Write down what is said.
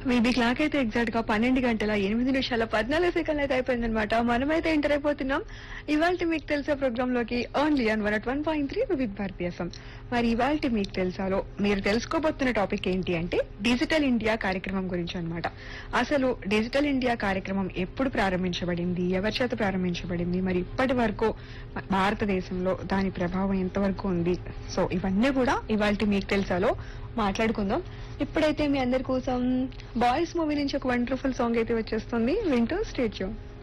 maybe clock అయితే exact గా పన్నెండు గంటల ఎనిమిది నిమిషాల పద్నాలుగు సెకండ్లు అయితే అయిపోయిందనమాట మనమైతే ఎంటర్ అయిపోతున్నాం ఇవాళ మీకు తెలిసే ప్రోగ్రామ్ లోకి only on one one point three with Bharati FM మరి ఇవాళ మీకు తెలుసాలో మీరు తెలుసుకోబోతున్న టాపిక్ ఏంటి అంటే డిజిటల్ ఇండియా కార్యక్రమం గురించి అన్నమాట అసలు డిజిటల్ ఇండియా కార్యక్రమం ఎప్పుడు ప్రారంభించబడింది ఎవరి చేత ప్రారంభించబడింది మరి ఇప్పటి వరకు భారతదేశంలో దాని ప్రభావం ఎంతవరకు ఉంది సో ఇవన్నీ కూడా ఇవాళ మీకు తెలుసాలో మాట్లాడుకుందాం ఇప్పుడైతే మీ అందరి కోసం బాయ్స్ మూవీ నుంచి ఒక వండర్ఫుల్ సాంగ్ అయితే వచ్చేస్తుంది వింటూ స్టేట్